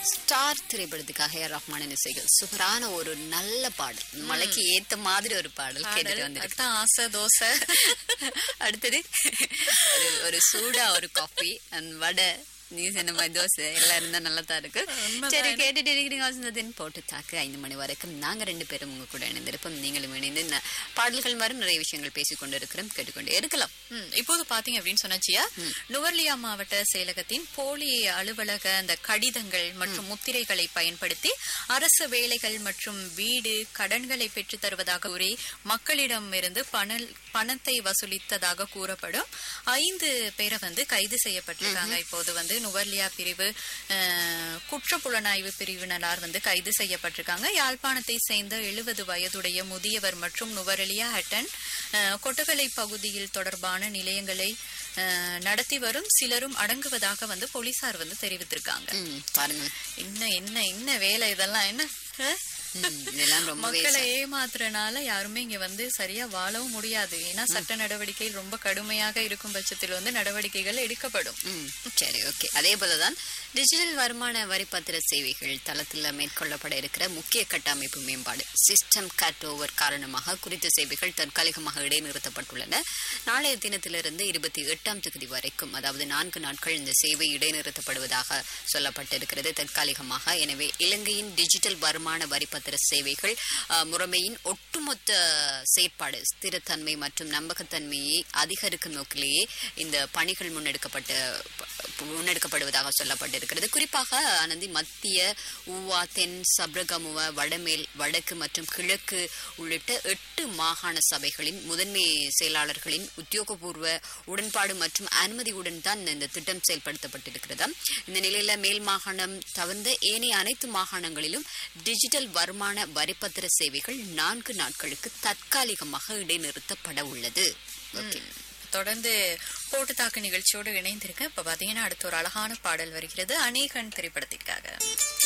Star திரைப்படத்துக்காக ஏ ரஹ்மானின் இசைகள் சூப்பரான ஒரு நல்ல பாடல் மலைக்கு ஏத்த மாதிரி ஒரு பாடல் கேட்டுட்டு வந்திருக்கு அதுதான் ஆசை தோசை அடுத்தது ஒரு ஒரு சூடா ஒரு காஃபி அண்ட் வடை நீ சொன்ன மாதிரி தோசை எல்லாம் இருந்தா நல்லா தான் இருக்கு சரி கேட்டுட்டு இருக்கிறீங்க வசந்தத்தின் போட்டு தாக்கு ஐந்து மணி வரைக்கும் நாங்க ரெண்டு பேரும் உங்க கூட இணைந்திருப்போம் நீங்களும் இணைந்து இந்த பாடல்கள் மாதிரி நிறைய விஷயங்கள் பேசிக் கொண்டு இருக்கிறோம் கேட்டுக்கொண்டே இருக்கலாம் ம், இப்போது பாத்தீங்க அப்படின்னு சொன்னாச்சியா நுவர்லியா மாவட்ட செயலகத்தின் போலி அலுவலக அந்த கடிதங்கள் மற்றும் முத்திரைகளை பயன்படுத்தி அரசு வேலைகள் மற்றும் வீடு கடன்களை பெற்றுத் தருவதாக கூறி மக்களிடம் இருந்து பண பணத்தை வசூலித்ததாக கூறப்படும் ஐந்து பேரை வந்து கைது செய்யப்பட்டிருக்காங்க இப்போது வந்து நுவர்லியா பிரிவு அஹ், குற்றப்புலனாய்வு பிரிவினரார் வந்து கைது செய்யப்பட்டிருக்காங்க யாழ்ப்பாணத்தை சேர்ந்த எழுபது வயதுடைய முதியவர் மற்றும் நுவரெலியா ஹட்டன் அஹ், கொட்டகலை பகுதியில் தொடர்பான நிலையங்களை அஹ், நடத்தி வரும் சிலரும் அடங்குவதாக வந்து போலீசார் வந்து தெரிவித்திருக்காங்க ம், பாருங்க என்ன என்ன என்ன வேலை இதெல்லாம் என்ன அஹ்? ம், இதெல்லாம் ரொம்பவே மக்களை ஏமாத்துறனால யாருமே இங்க வந்து சரியா வாழவும் முடியாது ஏன்னா சட்ட நடவடிக்கை ரொம்ப கடுமையாக இருக்கும் பட்சத்தில் வந்து நடவடிக்கைகள் எடுக்கப்படும் ம், சரி ஓகே அதே போலதான் டிஜிட்டல் வருமான வரி பத்திர சேவைகள் தளத்தில் மேற்கொள்ளப்பட இருக்கிற முக்கிய கட்டமைப்பு மேம்பாடு சிஸ்டம் கட் ஓவர் காரணமாக குறித்த சேவைகள் தற்காலிகமாக இடைநிறுத்தப்பட்டுள்ளன நாளைய தினத்திலிருந்து இருபத்தி எட்டாம் தேதி வரைக்கும் அதாவது நான்கு நாட்கள் இந்த சேவை இடைநிறுத்தப்படுவதாக சொல்லப்பட்டிருக்கிறது தற்காலிகமாக எனவே இலங்கையின் டிஜிட்டல் வருமான வரி பத்திர சேவைகள் அஹ், முறைமையின் ஒட்டுமொத்த செயற்பாடு ஸ்திரத்தன்மை மற்றும் நம்பகத்தன்மையை அதிகரிக்கும் நோக்கிலேயே இந்த பணிகள் முன்னெடுக்கப்பட்ட முன்னெடுக்கப்படுவதாக சொல்லப்பட்டிருக்கிறது குறிப்பாக ஆனந்தி மத்திய ஊவா தென் சப்ரகமுவ வடமேல் வடக்கு மற்றும் கிழக்கு உள்ளிட்ட எட்டு மாகாண சபைகளின் முதன்மை செயலாளர்களின் உத்தியோகபூர்வ உடன்பாடு மற்றும் அனுமதியுடன் தான் இந்த திட்டம் செயல்படுத்தப்பட்டிருக்கிறது இந்த நிலையில மேல் மாகாணம் தவிர்ந்த ஏனைய அனைத்து மாகாணங்களிலும் டிஜிட்டல் வருமான வரிப்பத்திர சேவைகள் நான்கு நாட்களுக்கு தற்காலிகமாக இடைநிறுத்தப்பட உள்ளது ஓகே தொடர்ந்து போட்டு தாக்கு நிகழ்ச்சியோடு இணைந்திருக்க இப்ப பாத்தீங்கன்னா அடுத்த ஒரு அழகான பாடல் வருகிறது அநேகன் திரைப்படத்திற்காக